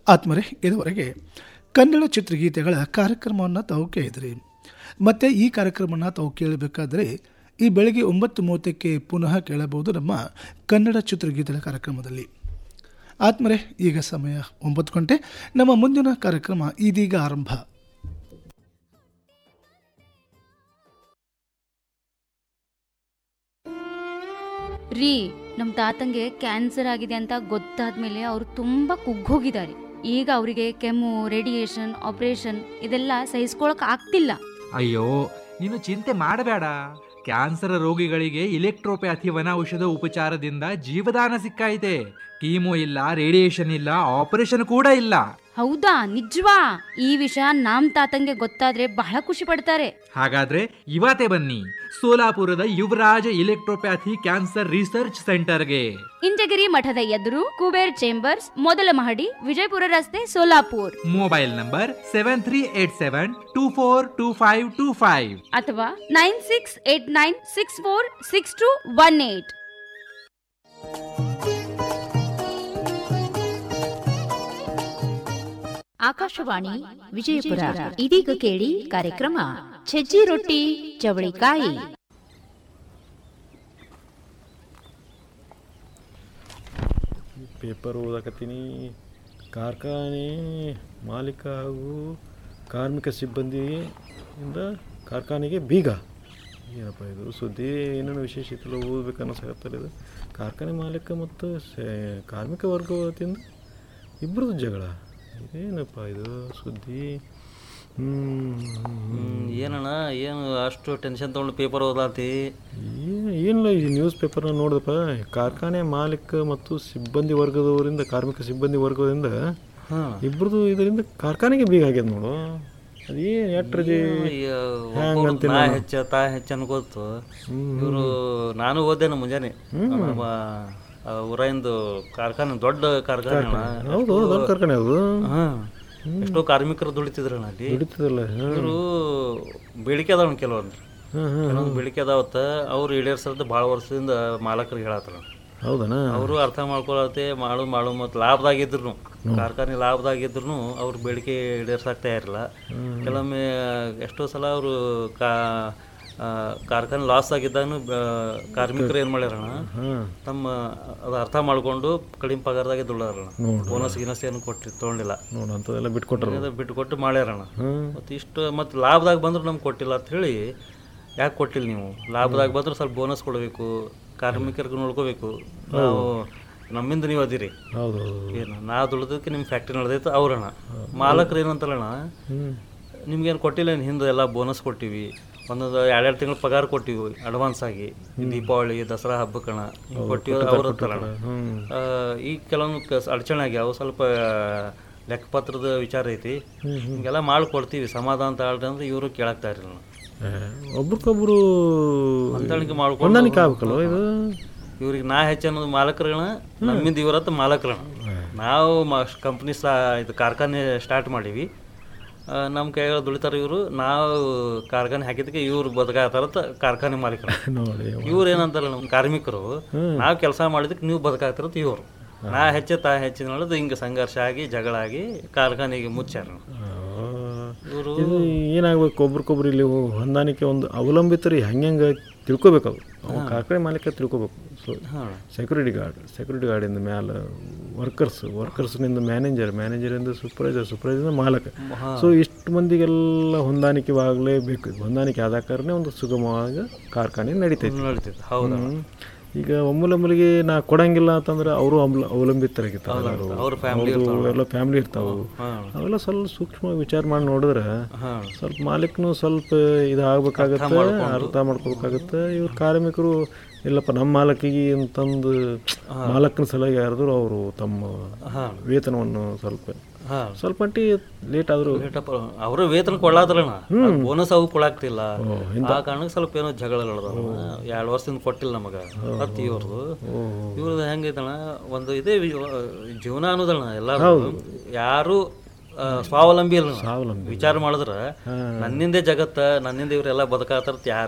ಆತ್ಮರೆ ಇದುವರೆಗೆ ಕನ್ನಡ ಚಿತ್ರಗೀತೆಗಳ ಕಾರ್ಯಕ್ರಮವನ್ನು ತಾವು ಕೇಳಿದ್ರಿ ಮತ್ತು ಈ ಕಾರ್ಯಕ್ರಮವನ್ನು ತಾವು ಕೇಳಬೇಕಾದ್ರೆ ಈ ಬೆಳಗ್ಗೆ ಒಂಬತ್ತು ಮೂವತ್ತಕ್ಕೆ ಪುನಃ ಕೇಳಬಹುದು ನಮ್ಮ ಕನ್ನಡ ಚಿತ್ರಗೀತೆಗಳ ಕಾರ್ಯಕ್ರಮದಲ್ಲಿ ಆತ್ಮರೆ ಈಗ ಸಮಯ ಒಂಬತ್ತು ಗಂಟೆ ನಮ್ಮ ಮುಂದಿನ ಕಾರ್ಯಕ್ರಮ ಇದೀಗ ಆರಂಭ ರೀ ನಮ್ ತಾತಂಗೆ ಕ್ಯಾನ್ಸರ್ ಆಗಿದೆ ಅಂತ ಗೊತ್ತಾದ್ಮೇಲೆ ಅವರು ತುಂಬಾ ಕುಗ್ಗೋಗಿದ್ದಾರೆ ಈಗ ಅವರಿಗೆ ಕೆಮ್ಮು ರೇಡಿಯೇಷನ್ ಆಪರೇಷನ್ ಇದೆಲ್ಲ ಸಹಿಸ್ಕೊಳಕ್ ಆಗ್ತಿಲ್ಲ ಅಯ್ಯೋ ನೀನು ಚಿಂತೆ ಮಾಡಬೇಡ ಕ್ಯಾನ್ಸರ್ ರೋಗಿಗಳಿಗೆ ಇಲೆಕ್ಟ್ರೋಪ್ಯಾಥಿ ವನ ಔಷಧ ಉಪಚಾರದಿಂದ ಜೀವದಾನ ಸಿಕ್ಕೈತೆ ಕೀಮೋ ಇಲ್ಲ ರೇಡಿಯೇಷನ್ ಇಲ್ಲ ಆಪರೇಷನ್ ಕೂಡ ಇಲ್ಲ ಹೌದಾ ನಿಜವಾ ಈ ವಿಷಯ ನಮ್ ತಾತಂಗೆ ಗೊತ್ತಾದ್ರೆ ಬಹಳ ಖುಷಿ ಪಡ್ತಾರೆ ಹಾಗಾದ್ರೆ ಇವತ್ತೇ ಬನ್ನಿ ಸೋಲಾಪುರದ ಯುವರಾಜ ಇಲೆಕ್ಟ್ರೋಪ್ಯಾಥಿ ಕ್ಯಾನ್ಸರ್ ರಿಸರ್ಚ್ ಸೆಂಟರ್ಗೆ ಇಂಚಗಿರಿ ಮಠದ ಎದುರು ಕುಬೇರ್ ಚೇಂಬರ್ಸ್ ಮೊದಲ ಮಹಡಿ ವಿಜಯಪುರ ರಸ್ತೆ Solapur mobile number seven three eight seven two four two five two five ಅಥವಾ nine six eight nine six four six two one eight Akashvani Vijayapura ಇದೀಗ ಕೇಳಿ ಕಾರ್ಯಕ್ರಮ ಸಜ್ಜಿ ರೊಟ್ಟಿ ಚವಳಿಕಾಯಿ ಪೇಪರ್ ಓದಾಕತ್ತೀನಿ ಕಾರ್ಖಾನೆ ಮಾಲೀಕ ಹಾಗೂ ಕಾರ್ಮಿಕ ಸಿಬ್ಬಂದಿಯಿಂದ ಕಾರ್ಖಾನೆಗೆ ಬೀಗ ಏನಪ್ಪ ಇದು ಸುದ್ದಿ ಏನೇನು ವಿಶೇಷ ಇತ್ತಲ್ಲ ಓದ್ಬೇಕು ಅನ್ನಿಸಾಗತ್ತಲ್ಲ ಇದು ಕಾರ್ಖಾನೆ ಮಾಲೀಕ ಮತ್ತು ಸೆ- ಕಾರ್ಮಿಕ ವರ್ಗ ವತಿಯಿಂದ ಇಬ್ಬರದ್ದು ಜಗಳ ಏನಪ್ಪ ಇದು ಸುದ್ದಿ ಹ್ಮ್. ಏನಣ್ಣ ಏನು ಅಷ್ಟು ಟೆನ್ಷನ್ ತೊಗೊಂಡು ಪೇಪರ್ ಓದಾತಿ ಏ- ಏನಿಲ್ಲ ಈ ನ್ಯೂಸ್ ಪೇಪರ್ನ ನೋಡಿದಪ್ಪ ಕಾರ್ಖಾನೆ ಮಾಲೀಕ ಮತ್ತು ಸಿಬ್ಬಂದಿ ವರ್ಗದವರಿಂದ ಕಾರ್ಮಿಕ ಸಿಬ್ಬಂದಿ ವರ್ಗದಿಂದ ಹಾಂ ಇಬ್ಬರದು ಇದರಿಂದ ಕಾರ್ಖಾನೆಗೆ ಬೀಗ ಆಗ್ಯದ ನೋಡು ಅದೇನು ಎಟ್ರದಿ ಹ್ಯಾಂಗಂತ ನಾ ಹೆಚ್ಚ ತಾ ಹೆಚ್ಚ ಅನ್ಕೋತು ಇವರು ನಾನು ಓದ್ದೇನ ಮುಂಜಾನೆ ನಮ್ಮ ಆ ಊರಾಯಿಂದು ಕಾರ್ಖಾನೆ ದೊಡ್ಡ ಕಾರ್ಖಾನೆ ಅಣ್ಣ. ಹೌದು ದೊಡ್ಡ ಕಾರ್ಖಾನೆ ಅದು ಹಾ ಎಷ್ಟೋ ಕಾರ್ಮಿಕರು ದುಡಿತಿದ್ರಣ್ಣ ಅಲ್ಲಿ ಹಿಡಿತದಲ್ಲ ಇವರು ಬೇಡಿಕೆ ಅದಾವ ಕೆಲವೊಂದು ಹಾಂ ಹಾಂ ಕೆಲವೊಂದು ಬೇಡಿಕೆ ಅದಾವತ್ತ ಅವ್ರು ಈಡೇರ್ಸಲ್ದ ಭಾಳ ವರ್ಷದಿಂದ ಮಾಲಕರಿಗೆ ಹೇಳತ್ತಾರ ಹೌದನ ಅವರು ಅರ್ಥ ಮಾಡ್ಕೊಳತ್ತೆ ಮಾಡು ಮಾಡು ಮತ್ತು ಲಾಭದಾಗಿದ್ರು ಕಾರ್ಖಾನೆ ಲಾಭದಾಗಿದ್ರು ಅವ್ರ ಬೇಡಿಕೆ ಈಡೇರ್ಸಾಕ್ತಾ ಇರಲಿಲ್ಲ ಕೆಲವೊಮ್ಮೆ ಎಷ್ಟೋ ಸಲ ಅವರು ಕಾ ಆ, ಕಾರ್ಖಾನೆ ಲಾಸ್ ಆಗಿದ್ದಾನು ಕಾರ್ಮಿಕರು ಏನು ಮಾಡ್ಯಾರಣ ಹಾಂ ತಮ್ಮ ಅದು ಅರ್ಥ ಮಾಡ್ಕೊಂಡು ಕಡಿಮೆ ಪಗಾರದಾಗೆ ದುಡ್ಡಾರಣ ಬೋನಸ್ ಗಿನಸ್ ಏನು ಕೊಟ್ಟು ತೊಗೊಂಡಿಲ್ಲ ನೋಡು ಅಂಥದ್ದೆಲ್ಲ ಬಿಟ್ಕೊಟ್ರು ಅದು ಬಿಟ್ಟು ಕೊಟ್ಟು ಮಾಡ್ಯಾರಣ ಹ್ಮ್. ಮತ್ತು ಇಷ್ಟು ಮತ್ತು ಲಾಭದಾಗ ಬಂದ್ರೆ ನಮ್ಗೆ ಕೊಟ್ಟಿಲ್ಲ ಅಂತ ಹೇಳಿ ಯಾಕೆ ಕೊಟ್ಟಿಲ್ಲ ನೀವು ಲಾಭದಾಗ ಬಂದ್ರೆ ಸ್ವಲ್ಪ ಬೋನಸ್ ಕೊಡಬೇಕು ಕಾರ್ಮಿಕರಿಗೆ ನೋಡ್ಕೋಬೇಕು ನಾವು ನಮ್ಮಿಂದ ನೀವು ಅದಿರಿ ಹೌದು ಹೌದು ಏನು ನಾ ದುಡ್ದಕ್ಕೆ ನಿಮ್ಮ ಫ್ಯಾಕ್ಟ್ರಿ ನಡೆದೈತೆ ಅವ್ರಣ್ಣ ಮಾಲಕರು ಏನಂತಾರಣ್ಣ ಹ್ಞೂ ನಿಮ್ಗೇನು ಕೊಟ್ಟಿಲ್ಲ ಏನು ಹಿಂದೆ ಎಲ್ಲ ಬೋನಸ್ ಕೊಟ್ಟಿವಿ ಒಂದೊಂದು ಎರಡೆರಡು ತಿಂಗಳು ಪಗಾರ ಕೊಟ್ಟಿವಿ ಅಡ್ವಾನ್ಸ್ ಆಗಿ ದೀಪಾವಳಿ ದಸರಾ ಹಬ್ಬಕ್ಕಣ ಕೊಟ್ಟಿವಿ ಅವ್ರ ಅಂತಾರಣ್ಣ ಹ್ಞೂ ಆ, ಈಗ ಕೆಲವೊಂದು ಕ- ಅಡಚಣೆ ಆಗ್ಯಾವ ಸ್ವಲ್ಪ ಲೆಕ್ಕಪತ್ರದ ವಿಚಾರ ಐತಿ ಹಿಂಗೆಲ್ಲ ಮಾಡ್ಕೊಡ್ತೀವಿ ಸಮಾಧಾನ ತಾಳ್ರಿ ಅಂದ್ರೆ ಇವರು ಕೇಳಾಕ್ತಾ ಇರಲಿಲ್ಲ ಒಬ್ರಿಗೊಬ್ರು ಹೊಂದಾಣಿಕೆ ಮಾಡ್ಕೊಂಡು ಹೊಂದಾಣಿಕೆ ಆಗ್ಬೇಕಲ್ವ ಇದು ಇವ್ರಿಗೆ ನಾ ಹೆಚ್ಚು ಅನ್ನೋದು ಮಾಲಕರುಗಳನ್ನ ನಮ್ಮಿಂದ ಇವರತ್ತ ಮಾಲಕರಣ ನಾವು ಕಂಪ್ನಿ ಸಾ ಇದು ಕಾರ್ಖಾನೆ ಸ್ಟಾರ್ಟ್ ಮಾಡೀವಿ ನಮ್ಮ ಕೈಗಳು ದುಡಿತಾರೆ ಇವರು ನಾವು ಕಾರ್ಖಾನೆ ಹಾಕಿದ್ದಕ್ಕೆ ಇವ್ರು ಬದುಕಾತಾರತ್ತ ಕಾರ್ಖಾನೆ ಮಾಲೀಕರು ನೋಡಿ ಇವ್ರು ಏನಂತಾರಲ್ಲ ನಮ್ಮ ಕಾರ್ಮಿಕರು ನಾವು ಕೆಲಸ ಮಾಡಿದಕ್ಕೆ ನೀವು ಬದುಕಾಗ್ತಿರತ್ತ ಇವರು ನಾ ಹೆಚ್ಚೆ ತಾ ಹೆಚ್ಚಿನ ನೋಡೋದು ಹಿಂಗೆ ಸಂಘರ್ಷ ಆಗಿ ಜಗಳ ಆಗಿ ಕಾರ್ಖಾನೆಗೆ ಮುಚ್ಚಾರ ಇವರು ಇದು ಏನಾಗ್ಬೇಕು ಒಬ್ರಿಗೊಬ್ರು ಇಲ್ಲಿ ಹೊಂದಾಣಿಕೆ ಒಂದು ಅವಲಂಬಿತರು ಹೆಂಗೆ ತಿಳ್ಕೊಬೇಕು ಅದು ಅವ ಕಾರ್ಖಾನೆ ಮಾಲೀಕ ತಿಳ್ಕೊಬೇಕು ಸೊ ಹಾಂ ಸೆಕ್ಯೂರಿಟಿ ಗಾರ್ಡ್ ಸೆಕ್ಯೂರಿಟಿ ಗಾರ್ಡಿಂದ ಮ್ಯಾಲ ವರ್ಕರ್ಸ್ ವರ್ಕರ್ಸ್ನಿಂದ ಮ್ಯಾನೇಜರ್ ಮ್ಯಾನೇಜರಿಂದ ಸೂಪರ್ವೈಸರ್ ಸೂಪರ್ವೈಸರ್ ಮಾಲಕ ಸೊ ಇಷ್ಟು ಮಂದಿಗೆಲ್ಲ ಹೊಂದಾಣಿಕೆ ಆಗಲೇಬೇಕು ಹೊಂದಾಣಿಕೆ ಆದ ಕಾರಣ ಒಂದು ಸುಗಮವಾಗಿ ಕಾರ್ಖಾನೆ ನಡೀತೈತಿ ನಡೀತೈತೆ ಹೌದಾ ಹ್ಮ್. ಈಗ ಒಮ್ಮೊಮ್ಮಲಿಗೆ ನಾ ಕೊಡಂಗಿಲ್ಲ ಅಂತಂದ್ರೆ ಅವರು ಅವಲಂಬಿತರಾಗಿರ್ತಾರೆ ಅವ್ರ ಫ್ಯಾಮಿಲಿ ಅವ್ರದ್ದು ಎಲ್ಲ ಫ್ಯಾಮಿಲಿ ಇರ್ತಾವೆ ಅವೆಲ್ಲ ಸ್ವಲ್ಪ ಸೂಕ್ಷ್ಮ ವಿಚಾರ ಮಾಡಿ ನೋಡಿದ್ರೆ ಹಾಂ ಸ್ವಲ್ಪ ಮಾಲೀಕನು ಸ್ವಲ್ಪ ಇದಾಗಬೇಕಾಗತ್ತೆ ಅರ್ಥ ಮಾಡ್ಕೋಬೇಕಾಗತ್ತೆ ಇವ್ರ ಕಾರ್ಮಿಕರು ಇಲ್ಲಪ್ಪ ನಮ್ಮ ಮಾಲಕಿಗೆ ಅಂತಂದು ಮಾಲಕನ ಸಲುವಾಗಿ ಯಾರಾದ್ರು ಅವರು ತಮ್ಮ ಹಾಂ ವೇತನವನ್ನು ಸ್ವಲ್ಪ ಹಾಂ ಸ್ವಲ್ಪ ಮಟ್ಟಿಗೆ ಲೇಟ್ ಆದರೂ ಲೇಟಪ್ಪ ಅವರು ವೇತನ ಕೊಡಾದ್ರಣ ಬೋನಸ್ ಅವು ಕೊಡಾಕ್ತಿಲ್ಲ ಆ ಕಾರಣಕ್ಕೆ ಸ್ವಲ್ಪ ಏನೋ ಜಗಳ ಎರಡು ವರ್ಷದಿಂದ ಕೊಟ್ಟಿಲ್ಲ ನಮಗ ಮತ್ತೆ ಇವ್ರದ್ದು ಇವ್ರದ್ದು ಹೆಂಗೈತಣ್ಣ ಒಂದು ಇದೇ ವಿ- ಜೀವನ ಅನ್ನೋದಣ್ಣ ಎಲ್ಲ ಯಾರು ಆ, ಸ್ವಾವಲಂಬಿ ಅಲ್ಲ ಸ್ವಾವಲಂಬಿ. ವಿಚಾರ ಮಾಡಿದ್ರ ನನ್ನಿಂದೇ ಜಗತ್ತ ನನ್ನಿಂದ ಇವರೆಲ್ಲ ಬದುಕಾತಾರ ಯಾರು